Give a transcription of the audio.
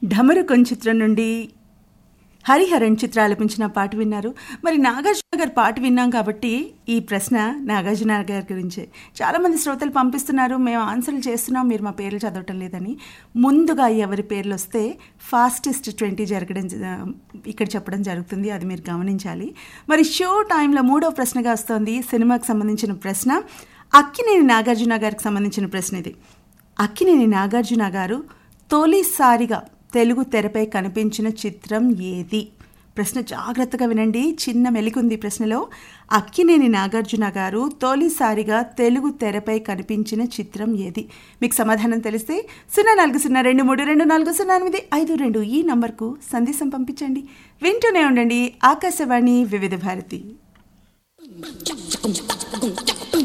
ఢమరుకొన్ చిత్రం నుండి హరిహరన్ చిత్ర ఆలపించిన పాట విన్నారు మరి నాగార్జున గారి పాట విన్నాం కాబట్టి ఈ ప్రశ్న నాగార్జున గారి గురించే చాలామంది శ్రోతలు పంపిస్తున్నారు మేము ఆన్సర్లు చేస్తున్నాం మీరు మా పేర్లు చదవటం లేదని ముందుగా ఎవరి పేర్లు వస్తే ఫాస్టెస్ట్ ట్వంటీ జరగడం జ- ఇక్కడ చెప్పడం జరుగుతుంది అది మీరు గమనించాలి మరి షో టైంలో మూడో ప్రశ్నగా వస్తోంది సినిమాకి సంబంధించిన ప్రశ్న అక్కినేని నాగార్జున గారికి సంబంధించిన ప్రశ్న ఇది అక్కినేని నాగార్జున గారు తొలిసారిగా తెలుగు తెరపై కనిపించిన చిత్రం ఏది ప్రశ్న జాగ్రత్తగా వినండి చిన్న మెలికుంది ఈ ప్రశ్నలో అక్కినేని నాగార్జున గారు తొలిసారిగా తెలుగు తెరపై కనిపించిన చిత్రం ఏది మీకు సమాధానం తెలిస్తే సున్నా నాలుగు సున్నా రెండు మూడు రెండు నాలుగు సున్నా ఎనిమిది ఐదు రెండు ఈ నంబర్కు సందేశం పంపించండి వింటూనే ఉండండి ఆకాశవాణి వివిధ భారతి